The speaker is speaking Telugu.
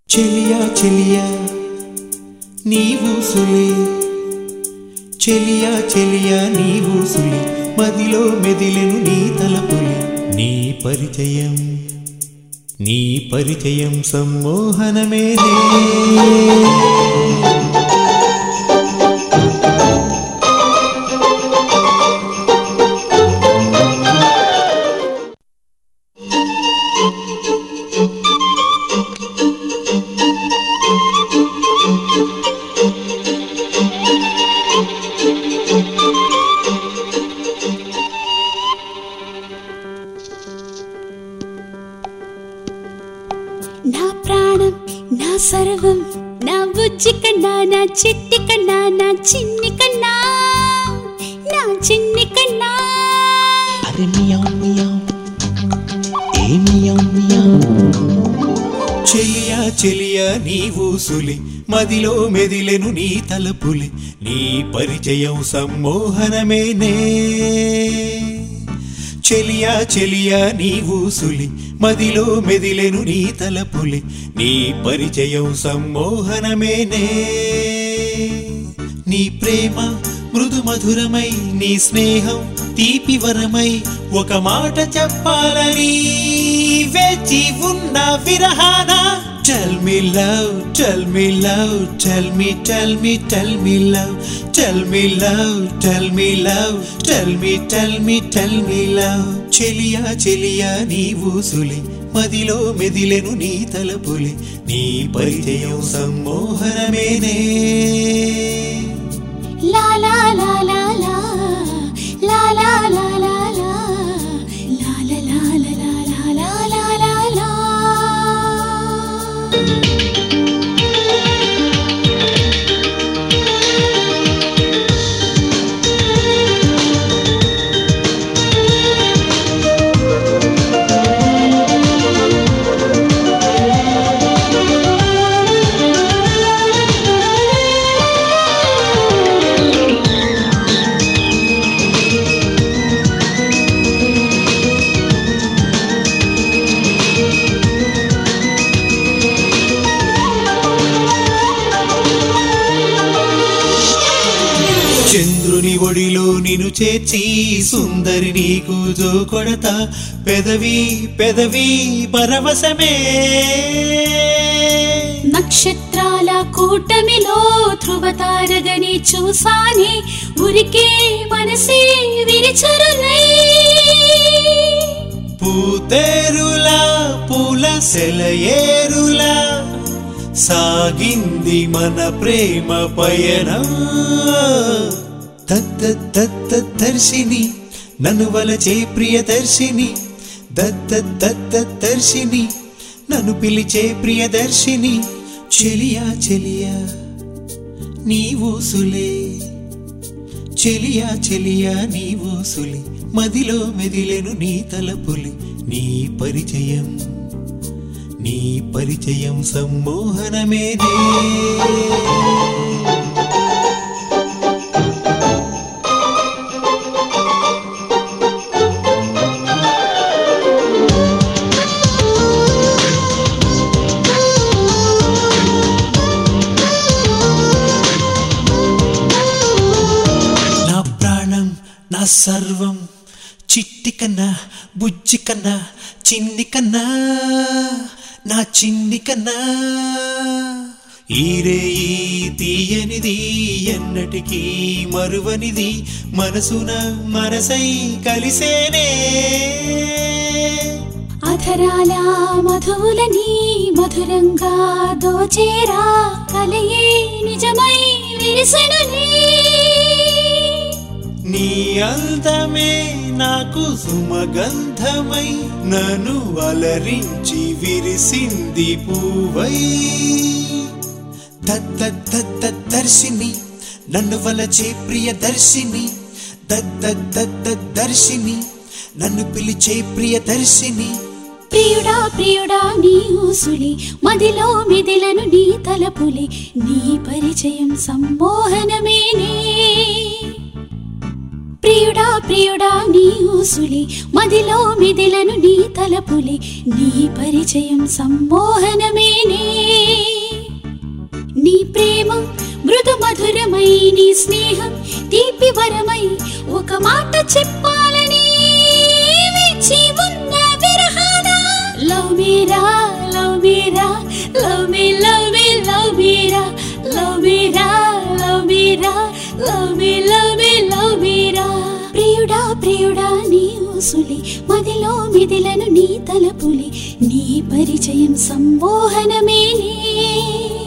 చెలియా చెలియా నీవు సులి చెలియా చెలియా నీవు సులి మదిలో మెదిలెను నీ తలపులి నీ పరిచయం నీ పరిచయం సమ్మోహనమేనే నా ప్రాణం నా సర్వం నా బుజ్జి కన్నా నా చిట్టి కన్నా నా చిన్ని కన్నా నా చిన్ని కన్నా అరే మియావ్ మియావ్ ఏ మియావ్ మియావ్ చెలియా చెలియా నీవు సులి మదిలో మెదిలెను నీ తలపులి నీ పరిచయం సమ్మోహనమేనే చెలియా చెలియా నీవు సులి మదిలో మెదిలెను నీ తలపులి నీ పరిచయం సమ్మోహనమేనే నీ ప్రేమ మృదు మధురమై నీ స్నేహం తీపి వరమై ఒక మాట చెప్పాలని వేచి ఉన్న విరహాన tell me love tell me love tell me tell me tell me love tell me love tell me love tell me tell me tell me love చెలియా చెలియా నీవు సులి మదిలో మెదిలెను నీ తలపులి నీ పరిచయం సమ్మోహనమేనే లా లా లా లా లా లా లా లా లా లా లా లా లా లా లా లా లా లా లా చంద్రుని ఒడిలో నిన్ను చేర్చి సుందరి నీకు జో కొడత పెదవి పెదవి పరవశమే నక్షత్రాల కూటమిలో ధ్రువతారగని చూసానే ఉరికే మనసే విరిచరులై పూతేరులా పూల సెలయేరులా సాగింది మన ప్రేమ పయనం దత్త దత్త దర్శిని నన్ను వలచే ప్రియదర్శిని దత్త దత్త దర్శిని నన్ను పిలిచే ప్రియదర్శిని చెలియా చెలియా నీవు సులే చెలియా చెలియా నీవు సులి మదిలో మెదిలెను నీ తలపులి నీ పరిచయం నీ పరిచయం సమ్మోహనమేనే నా ప్రాణం నా సర్వం చిట్టి కన్నా బుజ్జి కన్నా చిన్ని కన్నా నా చిన్ని కన్నా ఈరే ఈ తీయనిది ఎన్నటికీ మరువనిది మనసున మనసై కలిసేనే అధరాల మధువులని మధురంగా దోచేరా కలయే నిజమై విరిసెనులే నీ అందమే నాకు సుమగంధమై నన్ను అలరించి విరిసింది పూవై దత్త దత్త దర్శిని నన్ను వలచే ప్రియ దర్శిని దత్త దత్త దర్శిని నన్ను పిలిచే ప్రియ దర్శిని ప్రియుడా ప్రియుడా నీ ఊసులి మదిలో మెదిలను నీ తలపులి నీ పరిచయం సమ్మోహనమేనే ప్రియుడా ప్రియుడా నీ ఊసులి మదిలో మిదిలను నీ తలపులి నీ పరిచయం సమ్మోహనమేనే నీ ప్రేమ మృదు మధురమై నీ స్నేహం తీపి వరమై ఒక మాట చెప్పాలని వేచి ఉన్న విరహాన లవ్ మీరా లవ్ మీరా love me love me love మీరా లవ్ మీరా లవ్ మీరా love me love me love మీరా ప్రియుడా ప్రియుడా నీ ఊసులి మదిలో మిదిలను నీ తలపులి నీ పరిచయం సంమోహనమేనే